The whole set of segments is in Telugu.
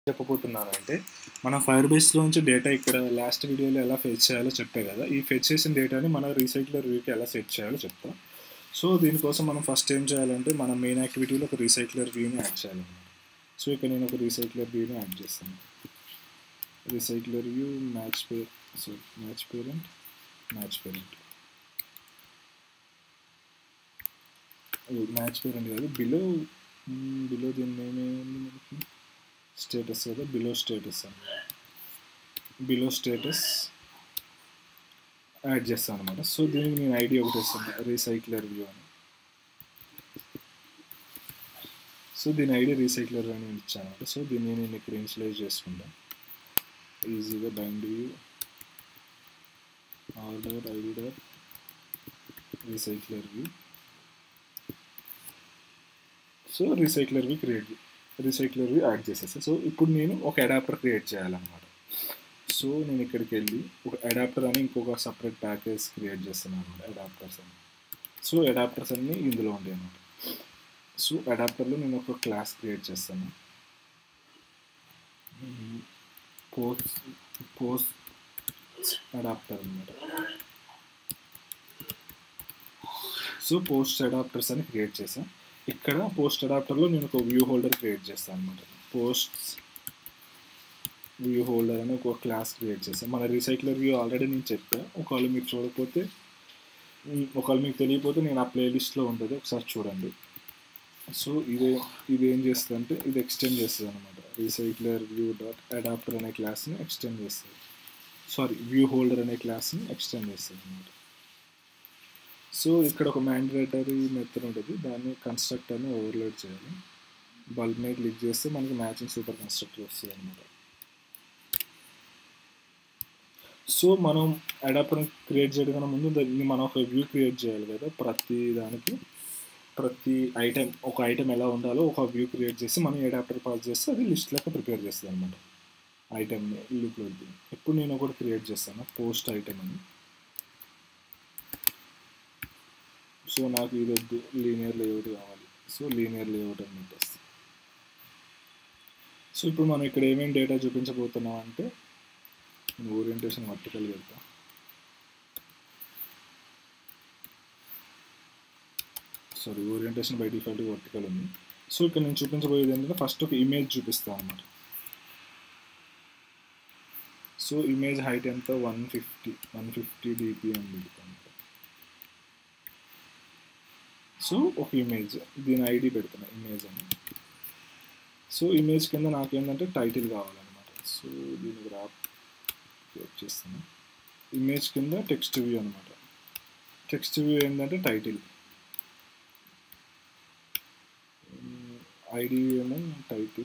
చెప్పబోతున్నాను అంటే మన ఫైర్ బేస్లో నుంచి డేటా ఇక్కడ లాస్ట్ వీడియోలో ఎలా ఫెచ్ చేయాలో చెప్పే కదా ఈ ఫెచ్ చేసిన డేటాని మన రీసైక్లర్ వ్యూకి ఎలా సెట్ చేయాలో చెప్తా సో దీనికోసం మనం ఫస్ట్ ఏం చేయాలంటే మన మెయిన్ యాక్టివిటీలో ఒక రీసైక్లర్ వ్యూని యాడ్ చేయాలన్నమాట సో ఇక్కడ నేను ఒక రీసైక్లర్ వ్యూని యాడ్ చేస్తాను recycler view match pair so match parent match parent match parent కాదు బిలో బిలో దీని నేమ్ ఏముంది మనకి స్టేటస్ కదా బిలో స్టేటస్ అని బిలో స్టేటస్ యాడ్ చేస్తాను అనమాట సో దీనికి నేను ఐడి ఒకటి వస్తుంది రీసైక్లర్ వ్యూ అని సో దీని ఐడి రీసైక్లర్ అని ఇచ్చాను అనమాట సో దీన్ని నేను ఇక్కడ ఇన్స్లైజ్ చేసుకుంటాను ఈజీగా bind view order ID dot recycler view so recycler view create recycler view add చేసేస్తాను సో ఇప్పుడు నేను ఒక అడాప్టర్ క్రియేట్ చేయాలన్నమాట సో నేను ఇక్కడికి వెళ్ళి ఒక అడాప్టర్ అని ఇంకొక సపరేట్ ప్యాకేజ్ క్రియేట్ చేస్తున్నాను అనమాట అడాప్టర్స్ అని సో అడాప్టర్స్ అన్నీ ఇందులో ఉంటాయి అన్నమాట సో అడాప్టర్లో నేను ఒక క్లాస్ క్రియేట్ చేస్తాను పోస్ట్ పోస్ట్ అడాప్టర్ అనమాట సో పోస్ట్ అడాప్టర్స్ అని క్రియేట్ చేశాను ఇక్కడ పోస్ట్ అడాప్టర్లో నేను ఒక వ్యూ హోల్డర్ క్రియేట్ చేస్తాను అనమాట పోస్ట్ వ్యూ హోల్డర్ అని ఒక క్లాస్ క్రియేట్ చేస్తాను మన రీసైక్లర్ వ్యూ ఆల్రెడీ నేను చెప్పాను ఒకవేళ మీరు చూడకపోతే ఒకవేళ మీకు తెలియకపోతే నేను ఆ ప్లేలిస్ట్లో ఉంటుంది ఒకసారి చూడండి సో ఇదే ఇది ఏం చేస్తుంది అంటే ఇది ఎక్స్టెండ్ చేస్తుంది అనమాట రీసైక్లర్ వ్యూ డాట్ అడాప్టర్ అనే క్లాస్ని ఎక్స్టెండ్ చేస్తుంది సారీ వ్యూ హోల్డర్ అనే క్లాస్ని ఎక్స్టెండ్ చేస్తుంది అనమాట సో ఇక్కడ ఒక మ్యాండేటరీ మెథడ్ ఉంటుంది దాన్ని కన్స్ట్రక్ట్ అని ఓవర్లోడ్ చేయాలి బల్బ్ మీద క్లిక్ చేస్తే మనకి మ్యాచింగ్ సూపర్ కన్స్ట్రక్టర్ వస్తుంది అనమాట సో మనం అడాప్టర్ క్రియేట్ చేయడం కన్నా ముందు దాన్ని మనం ఒక వ్యూ క్రియేట్ చేయాలి కదా ప్రతి దానికి ప్రతి ఐటెం ఒక ఐటెం ఎలా ఉండాలో ఒక వ్యూ క్రియేట్ చేసి మనం అడాప్టర్ పాస్ చేస్తే అది లిస్ట్ లెక్క ప్రిపేర్ చేస్తుంది అనమాట ఐటెం లుక్లో ఇప్పుడు నేను ఒకటి క్రియేట్ చేస్తాను పోస్ట్ ఐటెం అని సో నాకు ఇది వద్దు లీనియర్ లేఅవుట్ కావాలి సో లీనియర్ లేఅవుట్ అని పెట్టేస్తాను సో ఇప్పుడు మనం ఇక్కడ ఏమేమి డేటా చూపించబోతున్నాం అంటే నేను ఓరియంటేషన్ వర్టికల్ పెడతా sorry orientation by default vertical ఉంది సో ఇక్కడ నేను చూపించబోయేది ఏంటంటే ఫస్ట్ ఒక ఇమేజ్ చూపిస్తాను అనమాట సో ఇమేజ్ హైట్ ఎంత one fifty one fifty DPM పెడతాను సో ఒక ఇమేజ్ దీని ఐడి పెడుతున్నా ఇమేజ్ అని సో ఇమేజ్ కింద నాకేంటంటే టైటిల్ కావాలన్నమాట సో దీనికి ర్యాప్ క్రియేట్ చేస్తాను ఇమేజ్ కింద టెక్స్ట్ వ్యూ అనమాట టెక్స్ట్ వ్యూ ఏంటంటే టైటిల్ ఐడి ఏమో టైటిల్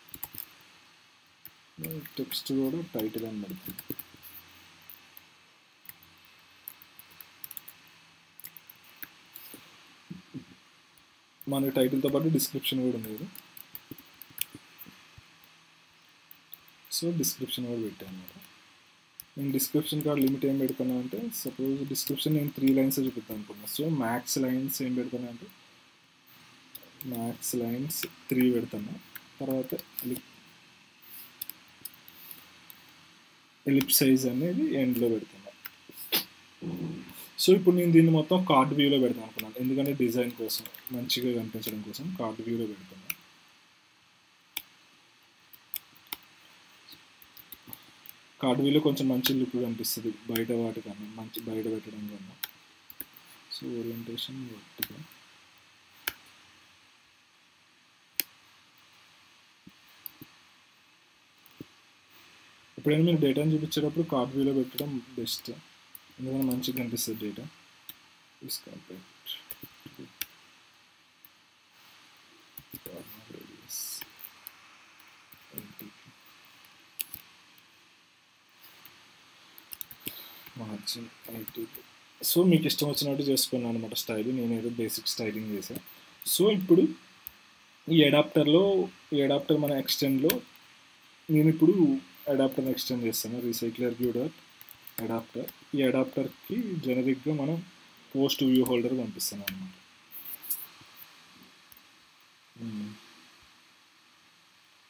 టెక్స్ట్ కూడా టైటిల్ అని పడుతుంది మన టైటిల్తో పాటు డిస్క్రిప్షన్ కూడా ఉంది సో డిస్క్రిప్షన్ కూడా పెట్టాను అనమాట నేను డిస్క్రిప్షన్ కార్డ్ లిమిట్ ఏం పెడతాను అంటే సపోజ్ డిస్క్రిప్షన్ నేను త్రీ లైన్స్ చూపిస్తాను అనుకున్నాను సో మ్యాక్స్ లైన్స్ ఏం పెడతాను అంటే మ్యాక్స్ లైన్స్ త్రీ పెడతాను తర్వాత ఎలిప్ సైజ్ అనేది ఎండ్లో పెడుతున్నా సో ఇప్పుడు నేను దీన్ని మొత్తం కార్డ్ వ్యూలో పెడతాను అనుకున్నాను ఎందుకంటే డిజైన్ కోసం మంచిగా కనిపించడం కోసం కార్డ్ వ్యూలో పెడుతున్నాను కార్డ్ వ్యూలో కొంచెం మంచి లుక్ కనిపిస్తుంది బయట వాటి కన్నా మంచి బయట పెట్టడం కన్నా సో ఓరియంటేషన్ వర్టికల్ ఎప్పుడైనా మీరు డేటాను చూపించేటప్పుడు కార్డ్ వ్యూలో పెట్టడం బెస్ట్ ఎందుకంటే మంచిగా కనిపిస్తుంది data is complete margin eighty so మీకు ఇష్టం వచ్చినట్టు చేసుకున్నాను అనమాట స్టైల్ నేను ఏదో బేసిక్ స్టైలింగ్ చేశాను సో ఇప్పుడు ఈ అడాప్టర్లో ఈ అడాప్టర్ మన ఎక్స్టెండ్లో నేను ఇప్పుడు అడాప్టర్ని ఎక్స్టెండ్ చేస్తాను రీసైక్లర్ వ్యూ డాట్ అడాప్టర్ ఈ అడాప్టర్కి జనరిక్గా మనం పోస్ట్ వ్యూ హోల్డర్ పంపిస్తాను అనమాట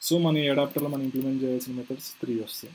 సో మన ఈ అడాప్టర్లో మనం ఇంప్లిమెంట్ చేయాల్సిన మెథడ్స్ త్రీ వస్తాయి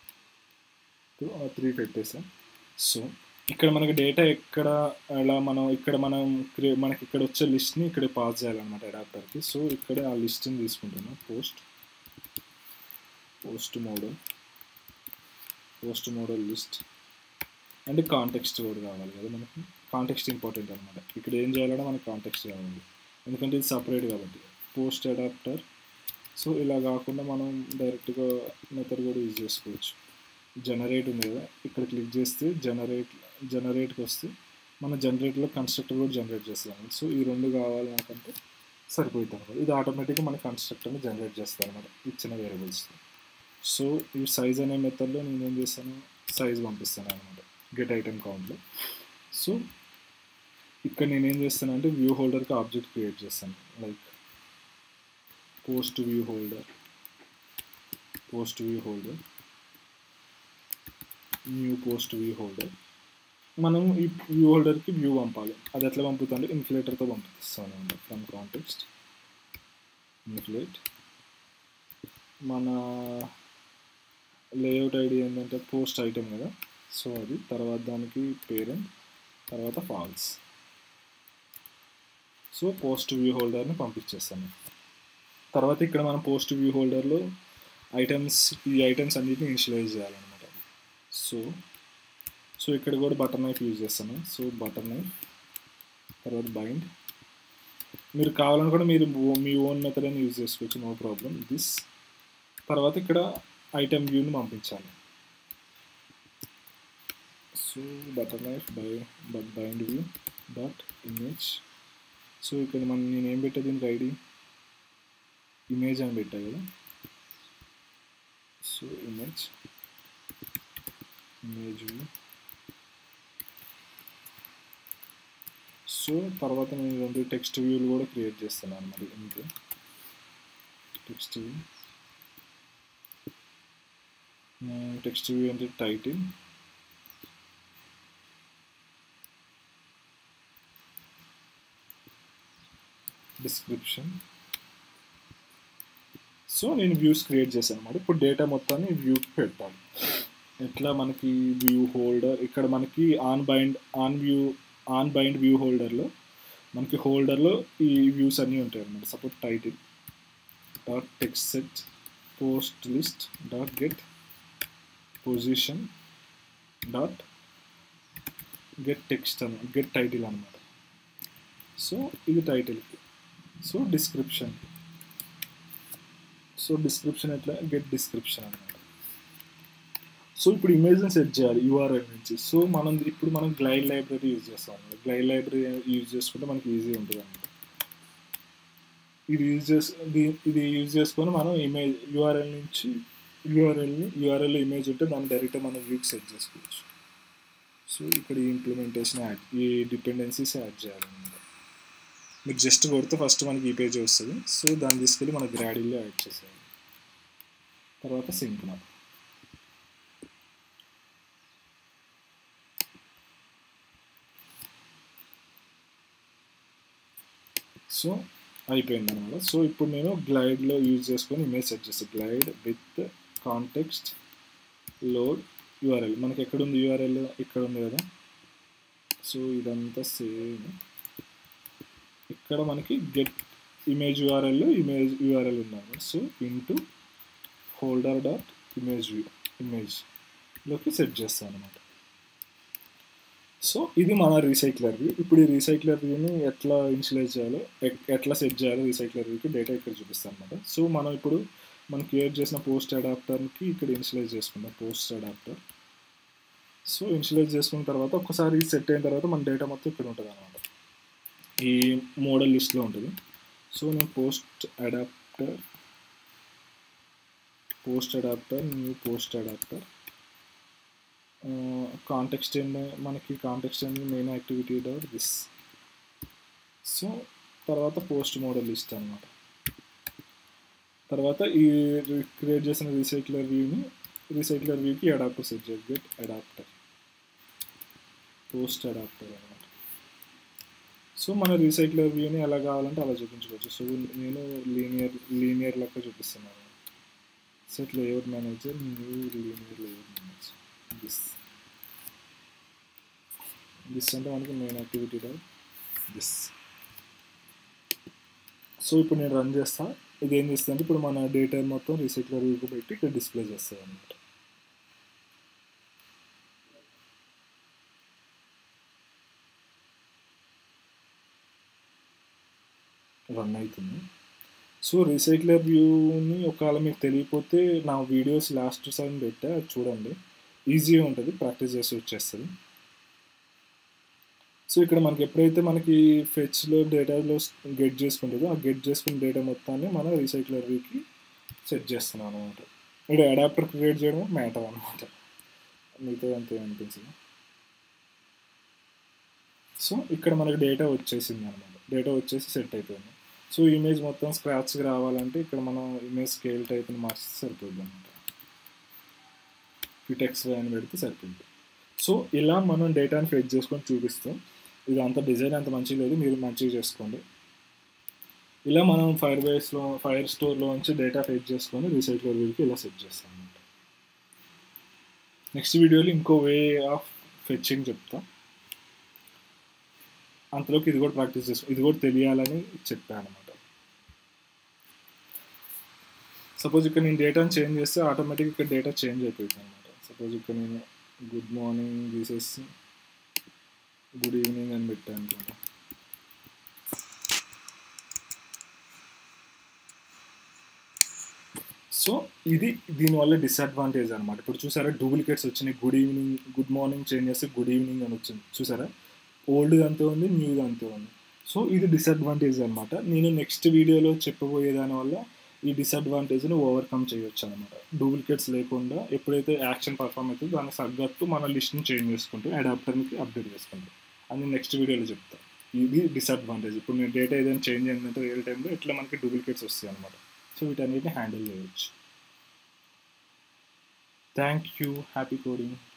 త్రీ పెట్టేసాం సో ఇక్కడ మనకి డేటా ఎక్కడ అలా మనం ఇక్కడ మనం క్రియ మనకి ఇక్కడ వచ్చే లిస్ట్ని ఇక్కడ పాస్ చేయాలన్నమాట అడాప్టర్కి సో ఇక్కడే ఆ లిస్ట్ని తీసుకుంటున్నాం post post model post model list and context కూడా కావాలి కదా మనకి కాంటెక్స్ట్ ఇంపార్టెంట్ అనమాట ఇక్కడ ఏం చేయాలంటే మనకి కాంటెక్స్ట్ కావాలి ఎందుకంటే ఇది సపరేట్ కాబట్టి పోస్ట్ అడాప్టర్ సో ఇలా కాకుండా మనం డైరెక్ట్గా మెథడ్ కూడా యూజ్ చేసుకోవచ్చు జనరేట్ ఉంది కదా ఇక్కడ క్లిక్ చేస్తే జనరేట్ జనరేట్కి వస్తే మన జనరేట్లో కన్స్ట్రక్టర్ కూడా జనరేట్ చేస్తాం సో ఈ రెండు కావాలి నాకంటే సరిపోతుంది అనమాట ఇది ఆటోమేటిక్గా మన కన్స్ట్రక్టర్ని జనరేట్ చేస్తాను అనమాట ఇచ్చిన వేరియబుల్స్ సో ఈ సైజ్ అనే మెథడ్లో నేను ఏం చేస్తాను సైజ్ పంపిస్తాను అనమాట గెట్ ఐటమ్ కౌంట్లో సో ఇక్కడ నేను ఏం చేస్తాను అంటే వ్యూ హోల్డర్కి ఆబ్జెక్ట్ క్రియేట్ చేస్తాను like post view holder post view holder new post view holder మనం ఈ వ్యూ హోల్డర్కి వ్యూ పంపాలి అది ఎట్లా పంపుతా అంటే ఇన్ఫ్లేటర్తో పంపిస్తాను అనమాట ఫ్రమ్ కాంటెక్స్ట్ ఇన్ఫ్లేట్ మన లేఅవుట్ ఐడి ఏంటంటే పోస్ట్ ఐటమ్ కదా సో అది తర్వాత దానికి పేరెంట్ తర్వాత ఫాల్స్ సో పోస్ట్ వ్యూ హోల్డర్ని పంపించేస్తాను తర్వాత ఇక్కడ మనం పోస్ట్ వ్యూ హోల్డర్లో ఐటమ్స్ ఈ ఐటమ్స్ అన్నిటిని ఇనిషియలైజ్ చేయాలన్నమాట సో సో ఇక్కడ కూడా బటన్ నైఫ్ యూజ్ చేస్తాను సో బటన్ నైఫ్ తర్వాత బైండ్ మీరు కావాలనుకుంటే మీరు మీ ఓన్ మెథడ్ అని యూజ్ చేసుకోవచ్చు నో ప్రాబ్లం దిస్ తర్వాత ఇక్కడ ఐటమ్ వ్యూని పంపించాలి so butter knife by but bind view dot image so ఇక్కడ మనం నేను ఏం పెట్టా దీనికి ఐడి ఇమేజ్ అని పెట్టా కదా so image image view so తర్వాత నేను రెండు టెక్స్ట్ వ్యూలు కూడా క్రియేట్ చేస్తున్నాను మరి ఇంకే టెక్స్ట్ వ్యూ టెక్స్ట్ వ్యూ అంటే టైటిల్ డిస్క్రిప్షన్ సో నేను వ్యూస్ క్రియేట్ చేశాను అనమాట ఇప్పుడు డేటా మొత్తాన్ని వ్యూకి పెట్టాలి ఎట్లా మనకి వ్యూ హోల్డర్ ఇక్కడ మనకి on bind on view on bind view హోల్డర్లో మనకి హోల్డర్లో ఈ వ్యూస్ అన్నీ ఉంటాయి అనమాట suppose title dot text set post list dot get position dot get text అని గెట్ టైటిల్ అనమాట సో ఇది title so description so description ఎట్లా గెట్ డిస్క్రిప్షన్ అనమాట సో ఇప్పుడు ఇమేజ్ని సెట్ చేయాలి యూఆర్ఎల్ నుంచి సో మనం ఇప్పుడు మనం గ్లైడ్ లైబ్రరీ యూజ్ చేస్తాం గ్లైడ్ లైబ్రరీ యూజ్ చేసుకుంటే మనకి ఈజీ ఉంటుంది అనమాట ఇది యూజ్ చేసి ఇది యూజ్ చేసుకొని మనం ఇమేజ్ యూఆర్ఎల్ నుంచి యూఆర్ఎల్ని యూఆర్ఎల్ ఇమేజ్ ఉంటే దాన్ని డైరెక్ట్గా మనం వ్యూకి సెట్ చేసుకోవచ్చు సో ఇక్కడ ఈ ఇంప్లిమెంటేషన్ యాడ్ ఈ డిపెండెన్సీస్ యాడ్ చేయాలన్నమాట మీరు జస్ట్ కొడితే ఫస్ట్ మనకి ఈ పేజ్ వస్తుంది సో దాన్ని తీసుకెళ్ళి మన గ్రాడీలో యాడ్ చేసేయాలి తర్వాత సింక్ నాకు సో అయిపోయింది అనమాట సో ఇప్పుడు నేను గ్లైడ్లో యూజ్ చేసుకొని ఇమేజ్ సెట్ చేస్తాను Glide with context load URL మనకి ఎక్కడుంది యూఆర్ఎల్ ఇక్కడ ఉంది కదా సో ఇదంతా సేమ్ ఇక్కడ మనకి get image URL image URL ఉందన్నమాట so into holder dot image view ఇమేజ్లోకి సెట్ చేస్తాను అనమాట సో ఇది మన రీసైక్లర్ వ్యూ ఇప్పుడు ఈ రీసైక్లర్ వ్యూని ఎట్లా ఇనిషియలైజ్ చేయాలో ఎట్లా సెట్ చేయాలో రీసైక్లర్ వ్యూకి డేటా ఇక్కడ చూపిస్తాను అనమాట సో మనం ఇప్పుడు మనం క్రియేట్ చేసిన పోస్ట్ అడాప్టర్కి ఇక్కడ ఇనిషియలైజ్ చేసుకుందాం పోస్ట్ అడాప్టర్ సో ఇనిషియలైజ్ చేసుకున్న తర్వాత ఒకసారి సెట్ అయిన తర్వాత మన డేటా మొత్తం ఇక్కడ ఉంటుంది అనమాట ఈ మోడల్ లిస్ట్లో ఉంటుంది సో నేను post adapter post adapter new post adapter context ఏంటి మనకి కాంటెక్స్ట్ ఏంటి main activity dot this so తర్వాత పోస్ట్ మోడల్ లిస్ట్ అనమాట తర్వాత ఈ క్రియేట్ చేసిన రీసైక్లర్ వ్యూని రీసైక్లర్ వ్యూకి అడాప్టర్ సెట్ చేయాలి గెట్ అడాప్టర్ పోస్ట్ అడాప్టర్ అనమాట సో మన రీసైక్లర్ వ్యూని ఎలా కావాలంటే అలా చూపించుకోవచ్చు సో నేను లీనియర్ లీనియర్ లెక్క చూపిస్తున్నాను set layout manager new linear layout manager this this అంటే మనకి main activity type this so ఇప్పుడు నేను రన్ చేస్తా ఇది ఏం చేస్తుంది అంటే ఇప్పుడు మన డేటా మొత్తం రీసైక్లర్ వ్యూకి పెట్టి ఇక్కడ డిస్ప్లే చేస్తుంది అనమాట రన్ అవుతుంది సో రీసైక్లర్ వ్యూని ఒకవేళ మీకు తెలియకపోతే నా వీడియోస్ లాస్ట్ టైం పెట్టా అది చూడండి ఈజీగా ఉంటుంది ప్రాక్టీస్ చేసి వచ్చేస్తుంది సో ఇక్కడ మనకి ఎప్పుడైతే మనకి ఫెచ్లో డేటాలో గెట్ చేసుకుంటుందో ఆ గెట్ చేసుకున్న డేటా మొత్తాన్ని మనం రీసైక్లర్ వ్యూకి సెట్ చేస్తున్నాం అనమాట ఇక్కడ అడాప్టర్ క్రియేట్ చేయడం మ్యాటర్ అనమాట మిగతా అంతే అనిపించింది సో ఇక్కడ మనకి డేటా వచ్చేసింది అనమాట డేటా వచ్చేసి సెట్ అయిపోయింది సో ఇమేజ్ మొత్తం స్క్రాచ్కి రావాలంటే ఇక్కడ మనం ఇమేజ్ స్కేల్ టైప్ని మార్చితే సరిపోద్ది అనమాట ఫిటెక్స్ అని పెడితే సరిపోద్ది సో ఇలా మనం డేటాని ఫెచ్ చేసుకొని చూపిస్తాం ఇది అంత డిజైన్ అంత మంచిగా లేదు మీరు మంచిగా చేసుకోండి ఇలా మనం ఫైర్ బేస్లో ఫైర్ స్టోర్లో నుంచి డేటా ఫెచ్ చేసుకొని రీసైక్లర్ వీల్కి ఇలా సెట్ చేస్తాం అనమాట నెక్స్ట్ వీడియోలో ఇంకో వే ఆఫ్ ఫెచ్చింగ్ చెప్తా అంతలోకి ఇది కూడా ప్రాక్టీస్ చేసుకో ఇది కూడా తెలియాలని చెప్పాను అనమాట సపోజ్ ఇక్కడ నేను డేటాని చేంజ్ చేస్తే ఆటోమేటిక్ ఇక్కడ డేటా చేంజ్ అయిపోతుంది అనమాట సపోజ్ ఇక్కడ నేను గుడ్ మార్నింగ్ తీసేసి గుడ్ ఈవినింగ్ అని పెట్టాను అనుకుంటా సో ఇది దీనివల్ల డిసడ్వాంటేజ్ అనమాట ఇప్పుడు చూసారా డూప్లికేట్స్ వచ్చినాయి good evening good morning change చేస్తే గుడ్ ఈవినింగ్ అని వచ్చింది చూసారా ఓల్డ్ అంతే ఉంది న్యూ అంతే ఉంది సో ఇది డిసడ్వాంటేజ్ అనమాట నేను నెక్స్ట్ వీడియోలో చెప్పబోయే దానివల్ల ఈ డిసడ్వాంటేజ్ని ఓవర్కమ్ చేయొచ్చు అనమాట డూప్లికేట్స్ లేకుండా ఎప్పుడైతే యాక్షన్ పర్ఫామ్ అవుతుందో దానికి తగ్గట్టు మన లిస్ట్ని చేంజ్ చేసుకుంటూ అడాప్టర్కి అప్డేట్ చేసుకుంటాం అని నెక్స్ట్ వీడియోలో చెప్తాను ఇది డిసడ్వాంటేజ్ ఇప్పుడు నేను డేటా ఏదైనా చేంజ్ అయిందంటే రియల్ టైంలో ఇట్లా మనకి డూప్లికేట్స్ వస్తాయి అనమాట సో వీటన్నిటిని హ్యాండిల్ చేయవచ్చు థ్యాంక్ యూ హ్యాపీ కోడింగ్